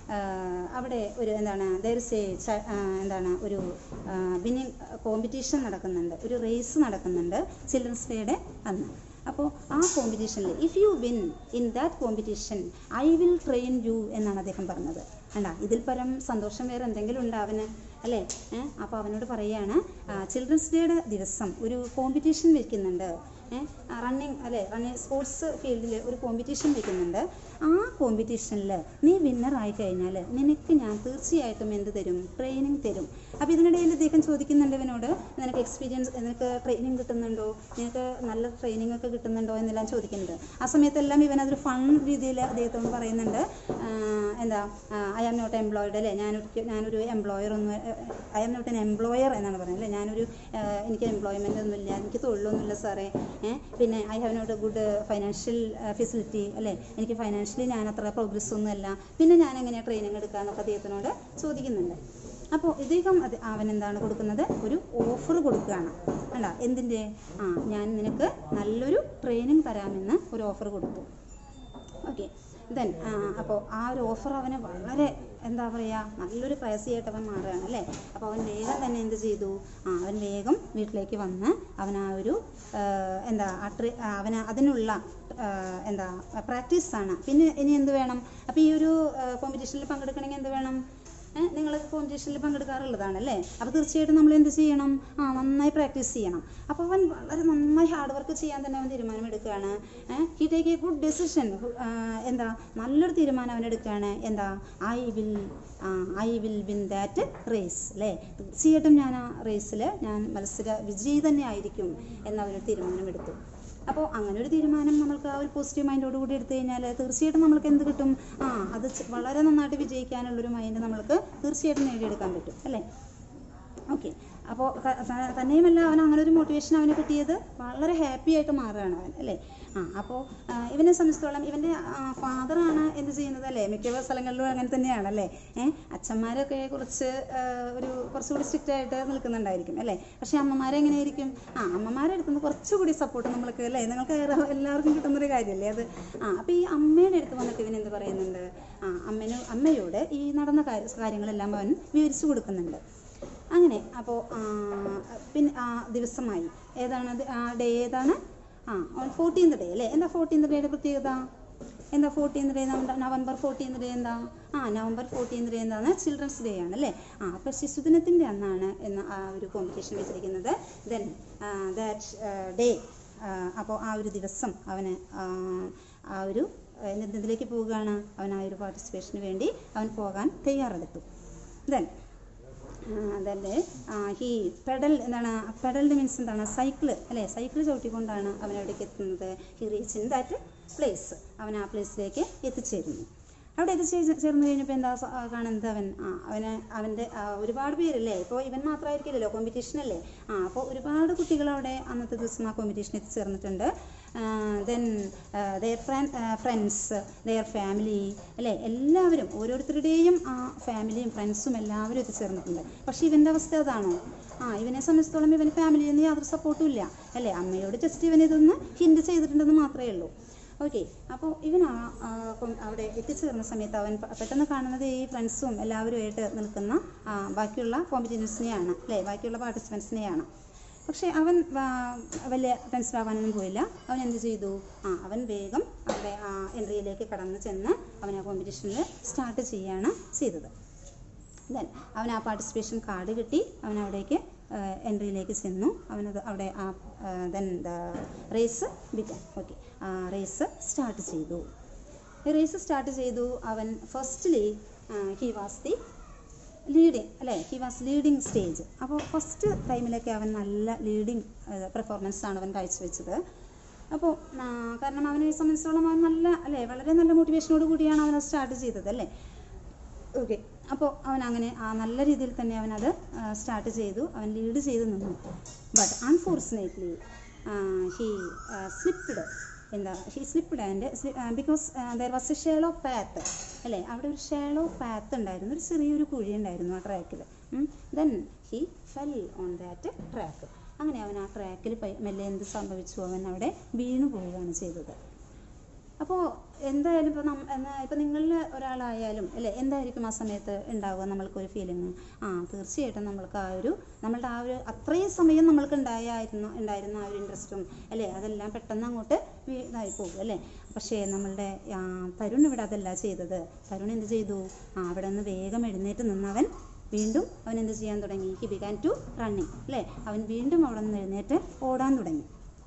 അവിടെ ഒരു എന്താണ് ദേർസ് എ എന്താണ് ഒരു വിന്നിങ് കോമ്പറ്റീഷൻ നടക്കുന്നുണ്ട് ഒരു റേസ് നടക്കുന്നുണ്ട് ചിൽഡ്രൻസ് ഡേയുടെ അന്ന് അപ്പോൾ ആ കോമ്പറ്റീഷനിൽ if you win in that competition I will train you എന്നാണ് അദ്ദേഹം പറഞ്ഞത് അല്ല ഇതിൽ പരം സന്തോഷം വേറെ എന്തെങ്കിലും ഉണ്ടോ അവന് അല്ലേ ഏഹ് അപ്പോൾ അവനോട് പറയുകയാണ് ചിൽഡ്രൻസ് ഡേയുടെ ദിവസം ഒരു കോമ്പറ്റീഷൻ വെക്കുന്നുണ്ട് റണ്ണിങ് അല്ലേ റണ്ണിങ് സ്പോർട്സ് ഫീൽഡിൽ ഒരു കോമ്പറ്റീഷൻ വെക്കുന്നുണ്ട് ആ കോമ്പറ്റീഷനിൽ നീ വിന്നർ ആയി കഴിഞ്ഞാൽ നിനക്ക് ഞാൻ തീർച്ചയായിട്ടും എന്ത് തരും ട്രെയിനിങ് തരും അപ്പോൾ ഇതിനിടയിൽ അദ്ദേഹം ചോദിക്കുന്നുണ്ട് ഇവനോട് നിനക്ക് എക്സ്പീരിയൻസ് നിനക്ക് ട്രെയിനിങ് കിട്ടുന്നുണ്ടോ നിനക്ക് നല്ല ട്രെയിനിങ് ഒക്കെ കിട്ടുന്നുണ്ടോ എന്നെല്ലാം ചോദിക്കുന്നുണ്ട് ആ സമയത്തെല്ലാം ഇവൻ അതൊരു ഫൺ രീതിയിൽ അദ്ദേഹത്തോട് പറയുന്നുണ്ട് ആ, എന്താ ഐ ആം നോട്ട് എംപ്ലോയിഡ് അല്ലേ ഞാനൊരു ഞാനൊരു എംപ്ലോയർ ഒന്നും I am not an employer എന്നാണ് പറയുന്നത് അല്ലേ ഞാനൊരു ആ, എനിക്ക് എംപ്ലോയ്മെൻ്റ് ഒന്നുമില്ല എനിക്ക് തൊഴിലൊന്നുമില്ല സാറേ ഏ, പിന്നെ I have not a good financial facility അല്ലേ എനിക്ക് ഫൈനാൻഷ്യലി ഞാൻ അത്ര പ്രോഗ്രസ് ഒന്നുമല്ല പിന്നെ ഞാൻ എങ്ങനെയാണ് ട്രെയിനിങ് എടുക്കാന്നൊക്കെ അദ്ദേഹത്തിനോട് ചോദിക്കുന്നുണ്ട് അപ്പോൾ ഇദ്ദേഹം അത് അവൻ എന്താണ് കൊടുക്കുന്നത് ഒരു ഓഫർ കൊടുക്കുകയാണ് അല്ല എന്തിൻ്റെ ആ ഞാൻ നിനക്ക് നല്ലൊരു ട്രെയിനിങ് തരാമെന്ന് ഒരു ഓഫർ കൊടുത്തു ഓക്കെ ദെൻ അപ്പോൾ ആ ഒരു ഓഫർ അവന് വളരെ എന്താ പറയുക നല്ലൊരു പ്രയസിയായിട്ട് അവൻ മാറുകയാണ് അല്ലേ അപ്പോൾ അവൻ വേഗം തന്നെ എന്ത് ചെയ്തു ആ അവൻ വേഗം വീട്ടിലേക്ക് വന്ന് അവൻ ആ ഒരു ആ, എന്താ ആ ട്രെ അവന് അതിനുള്ള ആ, എന്താ പ്രാക്ടീസാണ് പിന്നെ ഇനി എന്ത് വേണം അപ്പോൾ ഈ ഒരു കോമ്പറ്റീഷനിൽ പങ്കെടുക്കണമെങ്കിൽ എന്ത് വേണം നിങ്ങൾ കോമ്പറ്റീഷനിൽ പങ്കെടുക്കാറുള്ളതാണ് അല്ലേ അപ്പോൾ തീർച്ചയായിട്ടും നമ്മൾ എന്ത് ചെയ്യണം ആ നന്നായി പ്രാക്ടീസ് ചെയ്യണം അപ്പോൾ അവൻ വളരെ നന്നായി ഹാർഡ് വർക്ക് ചെയ്യാൻ തന്നെ അവൻ തീരുമാനം എടുക്കുകയാണ് he take a good decision എന്താ നല്ലൊരു തീരുമാനം അവൻ എടുക്കുകയാണ് എന്താ I will I will win that race അല്ലേ തീർച്ചയായിട്ടും ഞാൻ ആ റേസിൽ ഞാൻ മത്സര വിജയി തന്നെ ആയിരിക്കും എന്നവനൊരു തീരുമാനമെടുത്തു അപ്പോൾ അങ്ങനെ ഒരു തീരുമാനം നമ്മൾക്ക് ആ ഒരു പോസിറ്റീവ് മൈൻഡോട് കൂടി എടുത്തു കഴിഞ്ഞാൽ തീർച്ചയായിട്ടും നമ്മൾക്ക് എന്ത് കിട്ടും ആ അത് ച- വളരെ നന്നായിട്ട് വിജയിക്കാനുള്ളൊരു മൈൻഡ് നമ്മൾക്ക് തീർച്ചയായിട്ടും നേടിയെടുക്കാൻ പറ്റും അല്ലേ ഓക്കെ അപ്പോൾ തന്നെയുമല്ല അവൻ അങ്ങനെ ഒരു മോട്ടിവേഷൻ അവന് കിട്ടിയത് വളരെ ഹാപ്പി ആയിട്ട് മാറുകയാണ് അവൻ അല്ലേ ആ അപ്പോൾ ഇവനെ സംബന്ധിച്ചിടത്തോളം ഇവൻ്റെ ഫാദറാണ് എന്ത് ചെയ്യുന്നത് അല്ലേ മിക്ക സ്ഥലങ്ങളിലും അങ്ങനെ തന്നെയാണ് അല്ലേ ഏഹ് അച്ഛന്മാരൊക്കെ കുറച്ച് ആ, ഒരു കുറച്ചുകൂടി സ്ട്രിക്റ്റ് ആയിട്ട് നിൽക്കുന്നുണ്ടായിരിക്കും അല്ലേ പക്ഷേ അമ്മമാരെ എങ്ങനെയായിരിക്കും ആ അമ്മമാരെ അടുത്തുനിന്ന് കുറച്ചുകൂടി സപ്പോർട്ട് നമ്മൾക്ക് അല്ലേ നിങ്ങൾക്ക് ഏറെ- എല്ലാവർക്കും കിട്ടുന്നൊരു കാര്യമല്ലേ അത് ആ അപ്പോൾ ഈ അമ്മയുടെ അടുത്ത് വന്നിട്ട് ഇവൻ എന്ത് പറയുന്നുണ്ട് ആ അമ്മനോ അമ്മയോട് ഈ നടന്ന കാര്യ കാര്യങ്ങളെല്ലാം അവൻ വിവരിച്ചു കൊടുക്കുന്നുണ്ട് അങ്ങനെ അപ്പോൾ പിന്നെ ആ ദിവസമായി ഏതാണ് അത് ആ ഡേ ഏതാണ് ആ ഫോർട്ടീൻത് ഡേ അല്ലേ എന്താ ഫോർട്ടീൻത് ഡേയുടെ പ്രത്യേകത എന്താ fourteenth day November fourteenth day എന്താ ആ നവംബർ ഫോർട്ടീൻത് ഡേ എന്താണ് ചിൽഡ്രൻസ് ഡേ ആണ് അല്ലേ ആ അപ്പോൾ ശിശുദിനത്തിൻ്റെ അന്നാണ് എന്ന ആ ഒരു കോമ്പറ്റീഷൻ വെച്ചിരിക്കുന്നത് ദെൻ ദാറ്റ് ഡേ അപ്പോൾ ആ ഒരു ദിവസം അവന് ആ, ആ ഒരു എന്തിലേക്ക് പോവുകയാണ് അവൻ ആ ഒരു പാർട്ടിസിപ്പേഷന് വേണ്ടി അവൻ പോകാൻ തയ്യാറെടുത്തു ദെൻ അതല്ലേ ഹി പെഡൽ എന്താണ് പെഡൽഡ് മീൻസ് എന്താണ് സൈക്കിള് അല്ലേ സൈക്കിൾ ചവിട്ടിക്കൊണ്ടാണ് അവൻ അവിടേക്ക് എത്തുന്നത് he reach in that place അവൻ ആ പ്ലേസിലേക്ക് എത്തിച്ചേരുന്നു അവിടെ എത്തിച്ചേ ചേർന്ന് കഴിഞ്ഞപ്പോൾ എന്താ സ- ആ കാണുന്നത് അവൻ ആ അവന് അവൻ്റെ ആ, ഒരുപാട് പേരല്ലേ ഇപ്പോൾ ഇവൻ മാത്രമായിരിക്കില്ലല്ലോ കോമ്പറ്റീഷൻ അല്ലേ ആ അപ്പോൾ ഒരുപാട് കുട്ടികൾ അവിടെ അന്നത്തെ ദിവസം ആ കോമ്പറ്റീഷൻ എത്തിച്ചേർന്നിട്ടുണ്ട് then their friends their family അല്ലേ എല്ലാവരും ഓരോരുത്തരുടെയും ആ ഫാമിലിയും ഫ്രണ്ട്സും എല്ലാവരും എത്തിച്ചേർന്നിട്ടുണ്ട് പക്ഷേ ഇവൻ്റെ അവസ്ഥ അതാണോ ആ ഇവനെ സംബന്ധിച്ചിടത്തോളം ഇവന് ഫാമിലിയിൽ നിന്ന് യാതൊരു സപ്പോർട്ടും ഇല്ല അല്ലേ അമ്മയോട് ജസ്റ്റ് ഇവൻ ഇതൊന്ന് ഹിൻഡ് ചെയ്തിട്ടുണ്ടെന്ന് മാത്രമേ ഉള്ളൂ ഓക്കെ അപ്പോൾ ഇവൻ ആ ആ, കൊ- അവിടെ എത്തിച്ചേർന്ന സമയത്ത് അവൻ പെ- പെട്ടെന്ന് കാണുന്നത് ഈ ഫ്രണ്ട്സും എല്ലാവരുമായിട്ട് നിൽക്കുന്ന ആ, ബാക്കിയുള്ള കോമ്പറ്റീറ്റേഴ്സിനെയാണ് അല്ലേ ബാക്കിയുള്ള പാർട്ടിസിപ്പൻസിനെയാണ് പക്ഷേ അവൻ ആ, വലിയ ടെൻഷൻ ആവാനൊന്നും പോയില്ല അവൻ എന്ത് ചെയ്തു ആ അവൻ വേഗം അവിടെ ആ എൻട്രിയിലേക്ക് കടന്ന് ചെന്ന് അവൻ ആ കോമ്പറ്റീഷനിൽ സ്റ്റാർട്ട് ചെയ്യുകയാണ് ചെയ്തത് ദെൻ അവൻ ആ പാർട്ടിസിപ്പേഷൻ കാർഡ് കിട്ടി അവൻ അവിടേക്ക് എൻട്രിയിലേക്ക് ചെന്നു അവനത് അവിടെ ആ then the race began okay ആ റേസ് സ്റ്റാർട്ട് ചെയ്തു റേസ് സ്റ്റാർട്ട് ചെയ്തു അവൻ firstly he was the leading അല്ലേ ഹി വാസ് ലീഡിങ് സ്റ്റേജ് അപ്പോൾ ഫസ്റ്റ് ടൈമിലൊക്കെ അവൻ നല്ല ലീഡിങ് പെർഫോമൻസ് ആണ് അവൻ കാഴ്ചവെച്ചത് അപ്പോൾ കാരണം അവനെ സംബന്ധിച്ചിടത്തോളം അവൻ നല്ല അല്ലേ വളരെ നല്ല മോട്ടിവേഷനോട് കൂടിയാണ് അവൻ സ്റ്റാർട്ട് ചെയ്തത് അല്ലേ ഓക്കെ അപ്പോൾ അവൻ അങ്ങനെ ആ നല്ല രീതിയിൽ തന്നെ അവനത് സ്റ്റാർട്ട് ചെയ്തു അവൻ ലീഡ് ചെയ്ത് നിന്നു ബട്ട് അൺഫോർച്ചുനേറ്റ്ലി ഹി സ്ലിപ്ഡ് എന്താ he slipped and because there was a shallow path അല്ലേ അവിടെ ഒരു ഷേളോ പാത്ത് ഉണ്ടായിരുന്നു ഒരു ചെറിയൊരു കുഴി ഉണ്ടായിരുന്നു ആ ട്രാക്കിൽ then he fell on that track അങ്ങനെ അവൻ ആ ട്രാക്കിൽ മെല്ലെ എന്ത് സംഭവിച്ചു അവൻ അവിടെ വീണു പോവുകയാണ് ചെയ്തത് അപ്പോൾ എന്തായാലും ഇപ്പോൾ നം എന്നാ ഇപ്പോൾ നിങ്ങളിൽ ഒരാളായാലും അല്ലേ എന്തായിരിക്കും ആ സമയത്ത് ഉണ്ടാവുക നമ്മൾക്കൊരു ഫീലിംഗ് ആ തീർച്ചയായിട്ടും നമ്മൾക്ക് ആ ഒരു നമ്മളുടെ ആ ഒരു അത്രയും സമയം നമ്മൾക്ക് ഉണ്ടായിരുന്നു ഉണ്ടായിരുന്ന ആ ഒരു ഇൻട്രസ്റ്റും അല്ലേ അതെല്ലാം പെട്ടെന്ന് അങ്ങോട്ട് വീ- ഇതായി പോകും അല്ലേ പക്ഷേ നമ്മളുടെ ആ, തരുൺ ഇവിടെ അതല്ല ചെയ്തത് തരുൺ എന്ത് ചെയ്തു ആ അവിടെ നിന്ന് വേഗം എഴുന്നേറ്റ് നിന്നവൻ വീണ്ടും അവൻ എന്ത് ചെയ്യാൻ തുടങ്ങി ഹി ബിഗാൻ ടു റണ്ണിങ് അല്ലേ അവൻ വീണ്ടും അവിടെ നിന്ന് എഴുന്നേറ്റ് ഓടാൻ തുടങ്ങി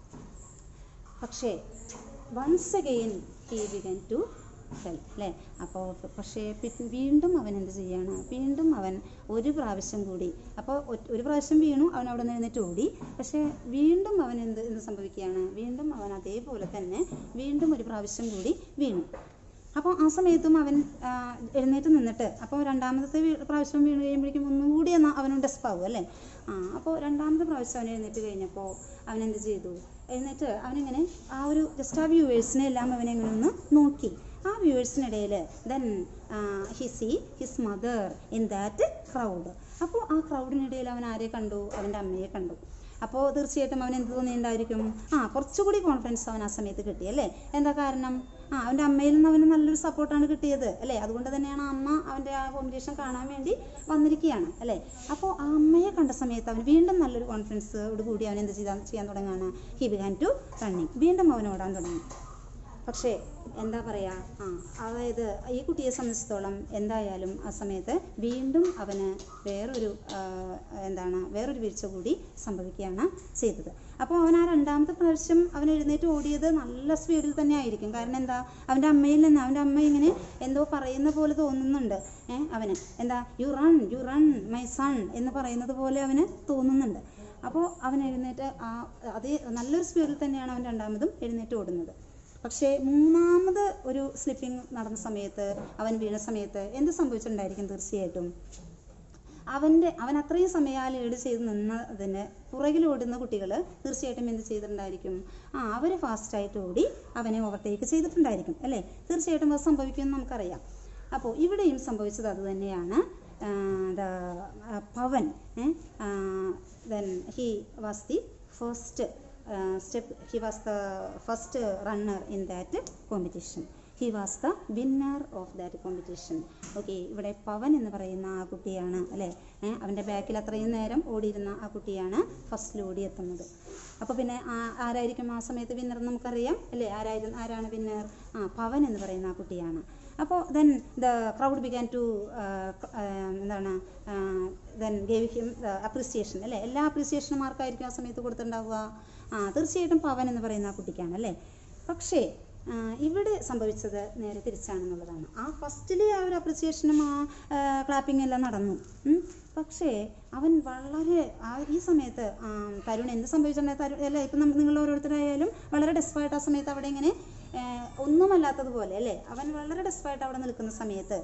പക്ഷേ once again he began to fell അല്ലേ അപ്പോൾ പക്ഷേ പി- വീണ്ടും അവൻ എന്ത് ചെയ്യാണ് വീണ്ടും അവൻ ഒരു പ്രാവശ്യം കൂടി അപ്പോൾ ഒ- ഒരു പ്രാവശ്യം വീണു അവൻ അവിടെ നിന്ന് എഴുന്നേറ്റ് ഓടി പക്ഷേ വീണ്ടും അവൻ എന്ത് എന്ത് സംഭവിക്കുകയാണ് വീണ്ടും അവൻ അതേപോലെ തന്നെ വീണ്ടും ഒരു പ്രാവശ്യം കൂടി വീണു അപ്പോൾ ആ സമയത്തും അവൻ ആ, എഴുന്നേറ്റ് നിന്നിട്ട് അപ്പോൾ രണ്ടാമത്തെ വീ- പ്രാവശ്യം വീണ് കഴിയുമ്പോഴേക്കും ഒന്നും കൂടി എന്നാ അവനും ഡെസ്പാവും അല്ലേ ആ അപ്പോൾ രണ്ടാമത്തെ പ്രാവശ്യം അവൻ എഴുന്നേറ്റ് കഴിഞ്ഞപ്പോൾ അവൻ എന്ത് ചെയ്തു എഴുന്നേറ്റ് അവനിങ്ങനെ ആ ഒരു ജസ്റ്റ് ആ വ്യൂവേഴ്സിനെ എല്ലാം അവനെ ഇങ്ങനെ ഒന്ന് നോക്കി ആ വ്യൂവേഴ്സിനിടയിൽ then he see his mother in that crowd അപ്പോൾ ആ ക്രൗഡിനിടയിൽ അവൻ ആരെ കണ്ടു അവൻ്റെ അമ്മയെ കണ്ടു അപ്പോൾ തീർച്ചയായിട്ടും അവൻ എന്ത് തോന്നിയിട്ടുണ്ടായിരിക്കും ആ കുറച്ചുകൂടി കോൺഫിഡൻസ് അവൻ ആ സമയത്ത് കിട്ടി അല്ലേ എന്താ കാരണം ആ അവൻ്റെ അമ്മയിൽ നിന്ന് അവന് നല്ലൊരു സപ്പോർട്ടാണ് കിട്ടിയത് അല്ലേ അതുകൊണ്ട് തന്നെയാണ് ആ അമ്മ അവൻ്റെ ആ കോമ്പറ്റീഷൻ കാണാൻ വേണ്ടി വന്നിരിക്കുകയാണ് അല്ലേ അപ്പോൾ ആ അമ്മയെ കണ്ട സമയത്ത് അവൻ വീണ്ടും നല്ലൊരു കോൺഫിഡൻസോട് കൂടി അവൻ എന്ത് ചെയ്താൽ ചെയ്യാൻ തുടങ്ങുകയാണ് ഹി ബിഹാൻ ടു റണ്ണിങ് വീണ്ടും അവൻ ഓടാൻ തുടങ്ങി പക്ഷേ എന്താ പറയുക ആ അതായത് ഈ കുട്ടിയെ സംബന്ധിച്ചിടത്തോളം എന്തായാലും ആ സമയത്ത് വീണ്ടും അവന് വേറൊരു ആ, എന്താണ് വേറൊരു വീഴ്ച കൂടി സംഭവിക്കുകയാണ് ചെയ്തത് അപ്പോൾ അവൻ ആ രണ്ടാമത്തെ പ്രാവശ്യം അവൻ എഴുന്നേറ്റ് ഓടിയത് നല്ല സ്പീഡിൽ തന്നെ ആയിരിക്കും കാരണം എന്താ അവൻ്റെ അമ്മയിൽ നിന്ന് അവൻ്റെ അമ്മ ഇങ്ങനെ എന്തോ പറയുന്ന പോലെ തോന്നുന്നുണ്ട് ഏ അവന് എന്താ you run you run my son എന്ന് പറയുന്നത് പോലെ അവന് തോന്നുന്നുണ്ട് അപ്പോൾ അവൻ എഴുന്നേറ്റ് ആ അതേ നല്ലൊരു സ്പീഡിൽ തന്നെയാണ് അവൻ രണ്ടാമതും എഴുന്നേറ്റ് ഓടുന്നത് പക്ഷേ മൂന്നാമത് ഒരു സ്ലിപ്പിംഗ് നടന്ന സമയത്ത് അവൻ വീണ സമയത്ത് എന്ത് സംഭവിച്ചിട്ടുണ്ടായിരിക്കും തീർച്ചയായിട്ടും അവൻ്റെ അവൻ അത്രയും സമയം ആ ലീഡ് ചെയ്ത് നിന്നതിന് പുറകിൽ ഓടുന്ന കുട്ടികൾ തീർച്ചയായിട്ടും എന്ത് ചെയ്തിട്ടുണ്ടായിരിക്കും ആ അവർ ഫാസ്റ്റായിട്ട് ഓടി അവനെ ഓവർടേക്ക് ചെയ്തിട്ടുണ്ടായിരിക്കും അല്ലേ തീർച്ചയായിട്ടും അത് സംഭവിക്കുമെന്ന് നമുക്കറിയാം അപ്പോൾ ഇവിടെയും സംഭവിച്ചത് അത് തന്നെയാണ് the Pavan then he was the first step he was the first runner in that competition he was the winner of that competition okay ഇവിടെ പവൻ എന്ന് പറയുന്ന ആ കുട്ടിയാണ് അല്ലേ ഏഹ് അവൻ്റെ ബാക്കിൽ അത്രയും നേരം ഓടിയിരുന്ന ആ കുട്ടിയാണ് ഫസ്റ്റിൽ ഓടിയെത്തുന്നത് അപ്പോൾ പിന്നെ ആ- ആരായിരിക്കും ആ സമയത്ത് വിന്നർ നമുക്കറിയാം അല്ലേ ആരായിരുന്നു ആരാണ് വിന്നർ ആ പവൻ എന്ന് പറയുന്ന ആ കുട്ടിയാണ് അപ്പോൾ then the crowd began to എന്താണ് ദെൻ ഗേവ് ഹിം അപ്രിസിയേഷൻ അല്ലേ എല്ലാ അപ്രിസിയേഷനും ആർക്കായിരിക്കും ആ സമയത്ത് കൊടുത്തിട്ടുണ്ടാവുക ആ തീർച്ചയായിട്ടും പവൻ എന്ന് പറയുന്ന ആ കുട്ടിക്കാണ് അല്ലേ പക്ഷേ ആ, ഇവിടെ സംഭവിച്ചത് നേരെ തിരിച്ചാണെന്നുള്ളതാണ് ആ ഫസ്റ്റിൽ ആ ഒരു അപ്രിസിയേഷനും ആ ക്ലാപ്പിംഗ് എല്ലാം നടന്നു ഉം. പക്ഷേ അവൻ വളരെ ആ ഈ സമയത്ത് ആ, തരുൺ എന്ത് സംഭവിച്ചിട്ടുണ്ടെങ്കിൽ തരുൺ അല്ല ഇപ്പം നമ്മൾ നിങ്ങൾ ഓരോരുത്തരായാലും വളരെ ഡെസ്പായിട്ട് ആ സമയത്ത് അവിടെ ഇങ്ങനെ ഏ, ഒന്നുമല്ലാത്തതുപോലെ അല്ലേ അവൻ വളരെ ഡെസ്പായിട്ട് അവിടെ നിൽക്കുന്ന സമയത്ത്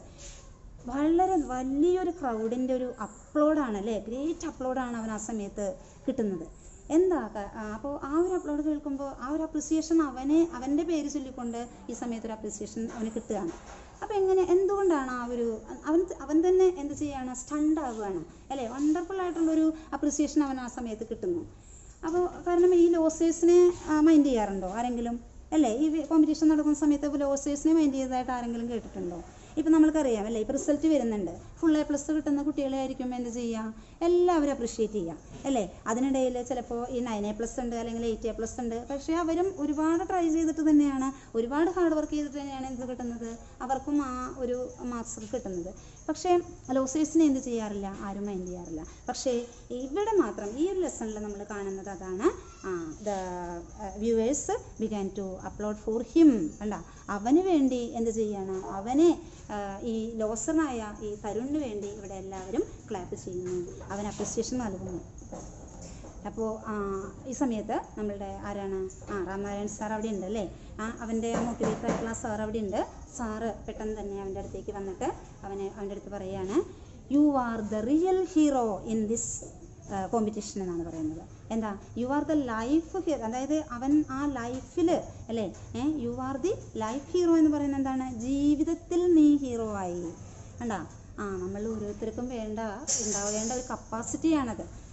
വളരെ വലിയൊരു ക്രൗഡിൻ്റെ ഒരു അപ്ലോഡാണ് അല്ലേ ഗ്രേറ്റ് അപ്ലോഡാണ് അവൻ ആ സമയത്ത് കിട്ടുന്നത് എന്താ അപ്പോൾ ആ ഒരു അപ്ലോഡ് കേൾക്കുമ്പോൾ ആ ഒരു അപ്രിസിയേഷൻ അവനെ അവൻ്റെ പേര് ചൊല്ലിക്കൊണ്ട് ഈ സമയത്ത് ഒരു അപ്രിസിയേഷൻ അവന് കിട്ടുകയാണ് അപ്പോൾ എങ്ങനെ എന്തുകൊണ്ടാണ് ആ ഒരു അവൻ അവൻ തന്നെ എന്ത് ചെയ്യാണ് സ്റ്റണ്ട് ആവുകയാണ് അല്ലേ വണ്ടർഫുൾ ആയിട്ടുള്ളൊരു അപ്രിസിയേഷൻ അവൻ ആ സമയത്ത് കിട്ടുന്നു അപ്പോൾ കാരണം ഈ ലോസേഴ്സിനെ മൈൻഡ് ചെയ്യാറുണ്ടോ ആരെങ്കിലും അല്ലേ ഈ കോമ്പറ്റീഷൻ നടക്കുന്ന സമയത്ത് ലോസേഴ്സിനെ മൈൻഡ് ചെയ്തതായിട്ട് ആരെങ്കിലും കേട്ടിട്ടുണ്ടോ ഇപ്പം നമ്മൾക്കറിയാം അല്ലേ ഇപ്പം റിസൾട്ട് വരുന്നുണ്ട് ഫുൾ എ പ്ലസ് കിട്ടുന്ന കുട്ടികളെ ആയിരിക്കും എന്ത് ചെയ്യുക എല്ലാവരും അപ്രിഷ്യേറ്റ് ചെയ്യുക അല്ലേ അതിനിടയിൽ ചിലപ്പോൾ ഈ നയൻ എ പ്ലസ് ഉണ്ട് അല്ലെങ്കിൽ എയ്റ്റ് എ പ്ലസ് ഉണ്ട് പക്ഷേ അവരും ഒരുപാട് ട്രൈ ചെയ്തിട്ട് തന്നെയാണ് ഒരുപാട് ഹാർഡ് വർക്ക് ചെയ്തിട്ട് തന്നെയാണ് എന്ത് കിട്ടുന്നത് അവർക്കും ആ ഒരു മാർക്സ് കിട്ടുന്നത് പക്ഷേ ലോസേഴ്സിനെ എന്ത് ചെയ്യാറില്ല ആരും മൈൻഡ് ചെയ്യാറില്ല പക്ഷേ ഇവിടെ മാത്രം ഈ ഒരു ലെസണിൽ നമ്മൾ കാണുന്നത് അതാണ് the viewers began to applaud for him കണ്ട അവന് വേണ്ടി എന്ത് ചെയ്യാണ് അവനെ ആ, ഈ ലോസറിനായ ഈ തരുണിന് വേണ്ടി ഇവിടെ എല്ലാവരും ക്ലാപ്പ് ചെയ്യുന്നു അവൻ അപ്രിസിയേഷൻ നൽകുന്നു അപ്പോൾ ഈ സമയത്ത് നമ്മളുടെ ആരാണ് ആ രാമനാരായൺ സാർ അവിടെ ഉണ്ട് അല്ലേ ആ അവൻ്റെ മോട്ടിവേറ്റർ ആയിട്ടുള്ള സാർ അവിടെ ഉണ്ട് സാറ് പെട്ടെന്ന് തന്നെ അവൻ്റെ അടുത്തേക്ക് വന്നിട്ട് അവനെ അവൻ്റെ അടുത്ത് പറയാണ് you are the real hero in this competition എന്നാണ് പറയുന്നത് എന്താ you are the life hero അതായത് അവൻ ആ ലൈഫിൽ അല്ലേ ഏ you are the life hero എന്ന് പറയുന്നത് എന്താണ് ജീവിതത്തിൽ നീ ഹീറോ ആയി കണ്ടാ ആ നമ്മൾ ഓരോരുത്തർക്കും വേണ്ട ഉണ്ടാവേണ്ട ഒരു കപ്പാസിറ്റിയാണത്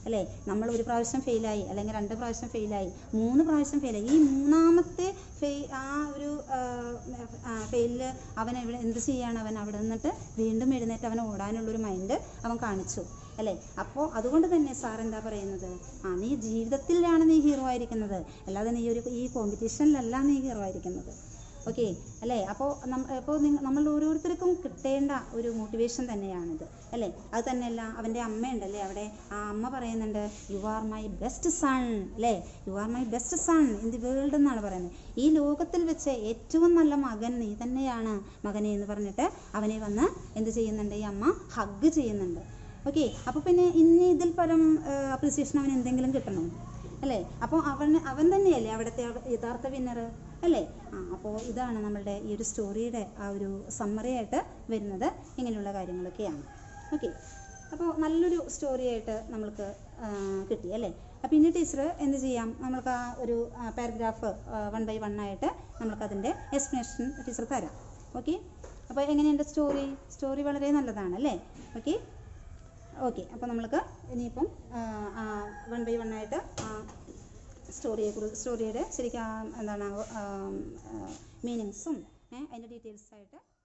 അല്ലേ നമ്മൾ ഒരു പ്രാവശ്യം ഫെയിലായി അല്ലെങ്കിൽ രണ്ട് പ്രാവശ്യം ഫെയിലായി മൂന്ന് പ്രാവശ്യം ഫെയിലായി ഈ മൂന്നാമത്തെ ഫെയി ആ ഒരു ഫെയിലിൽ അവൻ എവിടെ എന്ത് ചെയ്യാണ് അവൻ അവിടെ നിന്നിട്ട് വീണ്ടും എഴുന്നേറ്റ് അവൻ ഓടാനുള്ളൊരു മൈൻഡ് അവൻ കാണിച്ചു അല്ലേ അപ്പോൾ അതുകൊണ്ട് തന്നെ സാർ എന്താ പറയുന്നത് ആ നീ ജീവിതത്തിലാണ് നീ ഹീറോ ആയിരിക്കുന്നത് അല്ലാതെ നീ ഒരു ഈ കോമ്പറ്റീഷനിലല്ല നീ ഹീറോ ആയിരിക്കുന്നത് ഓക്കെ അല്ലേ അപ്പോൾ അപ്പോൾ നമ്മൾ ഓരോരുത്തർക്കും കിട്ടേണ്ട ഒരു മോട്ടിവേഷൻ തന്നെയാണിത് അല്ലേ അത് തന്നെയല്ല അവൻ്റെ അമ്മയുണ്ടല്ലേ അവിടെ ആ അമ്മ പറയുന്നുണ്ട് you are my best son അല്ലേ you are my best son in the world എന്നാണ് പറയുന്നത് ഈ ലോകത്തിൽ വെച്ച് ഏറ്റവും നല്ല മകൻ നീ തന്നെയാണ് മകനെ എന്ന് പറഞ്ഞിട്ട് അവനെ വന്ന് എന്ത് ചെയ്യുന്നുണ്ട് ഈ അമ്മ ഹഗ് ചെയ്യുന്നുണ്ട് ഓക്കെ അപ്പോൾ പിന്നെ ഇനി ഇതിൽ പരം അപ്രിസിയേഷൻ അവന് എന്തെങ്കിലും കിട്ടണോ അല്ലേ അപ്പോൾ അവൻ അവൻ തന്നെയല്ലേ അവിടുത്തെ യഥാർത്ഥ വിന്നർ അല്ലേ ആ അപ്പോൾ ഇതാണ് നമ്മളുടെ ഈ ഒരു സ്റ്റോറിയുടെ ആ ഒരു സമ്മറി ആയിട്ട് വരുന്നത് ഇങ്ങനെയുള്ള കാര്യങ്ങളൊക്കെയാണ് ഓക്കെ അപ്പോൾ നല്ലൊരു സ്റ്റോറി ആയിട്ട് നമ്മൾക്ക് ആ, കിട്ടി അല്ലേ അപ്പോൾ ഇനി ടീച്ചർ എന്ത് ചെയ്യാം നമ്മൾക്ക് ആ ഒരു പാരഗ്രാഫ് വൺ ബൈ വൺ ആയിട്ട് നമ്മൾക്കതിൻ്റെ എക്സ്പ്ലനേഷൻ ടീച്ചർ തരാം ഓക്കെ അപ്പോൾ എങ്ങനെയുണ്ട് സ്റ്റോറി സ്റ്റോറി വളരെ നല്ലതാണ് അല്ലേ ഓക്കെ ഓക്കെ അപ്പോൾ നമ്മൾക്ക് ഇനിയിപ്പം വൺ ബൈ വൺ ആയിട്ട് സ്റ്റോറിയെ കുറിച്ച് സ്റ്റോറിയുടെ ശരിക്കും ആ, എന്താണ് മീനിങ്സും അതിൻ്റെ ഡീറ്റെയിൽസ് ആയിട്ട്